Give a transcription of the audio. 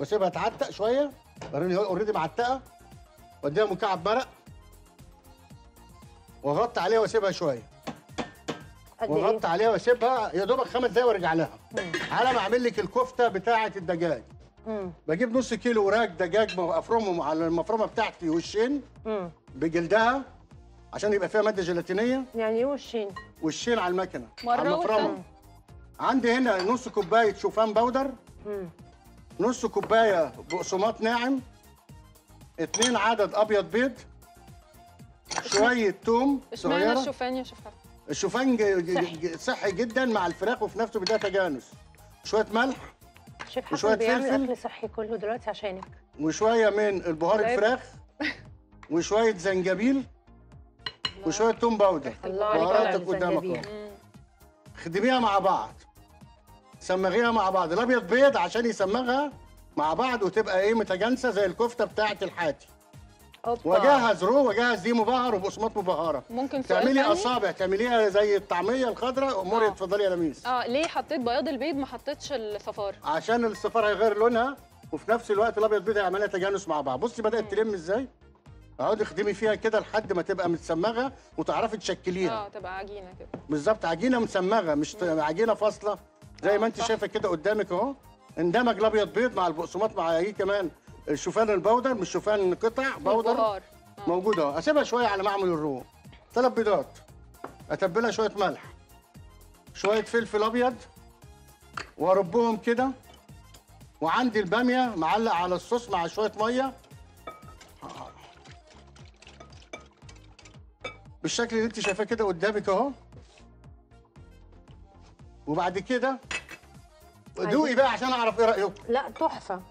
واسيبها تعتق شويه وريني هو اوريدي معتقه واديها مكعب مرق واغطي عليها واسيبها شويه قد واغطي ايه عليها واسيبها يا دوبك خمس دقايق وارجع لها على ما اعمل لك الكفته بتاعه الدجاج مم. بجيب نص كيلو وراك دجاج افرمهم على المفرمه بتاعتي وشين مم. بجلدها عشان يبقى فيها ماده جيلاتينيه يعني ايه وشين والشين على المكنه مرة على المفرمه والتانية. عندي هنا نص كوبايه شوفان بودر مم. نص كوبايه بقسماط ناعم اتنين عدد ابيض بيض شويه توم اشمعنى صغيره الشوفان يا شيف حسن؟ الشوفان ج- ج- صحي. ج- صحي جدا مع الفراخ وفي نفسه بيديها تجانس شويه ملح شيف وشوية حسن بيعمل فلفل. اكل صحي كله دلوقتي عشانك وشويه من البهار طيب. الفراخ وشويه زنجبيل وشويه توم باودر الله عليك على بهاراتك قدامك الزنجبيل. اهو خدميها مع بعض سمغيها مع بعض الابيض بيض عشان يسمغها مع بعض وتبقى ايه متجانسه زي الكفته بتاعه الحاتي اوبا واجهز رو واجهز دي مبهر وبقسماط مبهره ممكن سؤال تعملي تاني؟ اصابع تعمليها زي الطعميه الخضراء اموري آه. اتفضلي يا لميس اه ليه حطيت بياض البيض ما حطيتش الصفار؟ عشان الصفار هيغير لونها وفي نفس الوقت الابيض بيض هيعملها تجانس مع بعض بصي بدات تلم ازاي اقعدي اخدمي فيها كده لحد ما تبقى متسمغه وتعرفي تشكليها اه تبقى عجينه كده بالظبط عجينه مسمغه مش ت- عجينه فاصله زي ما آه، انت صح. شايفه كده قدامك اهو اندمج الابيض بيض مع البقسماط مع ايه كمان الشوفان البودر مش شوفان قطع بودر والبهار. آه. موجود اهو اسيبها شويه على ما اعمل الرو ثلاث بيضات اتبلها شويه ملح شويه فلفل ابيض واربهم كده وعندي الباميه معلق على الصوص مع شويه ميه بالشكل اللي انت شايفاه كده قدامك اهو وبعد كده دوقي بقى عشان اعرف ايه رايكم لا تحفه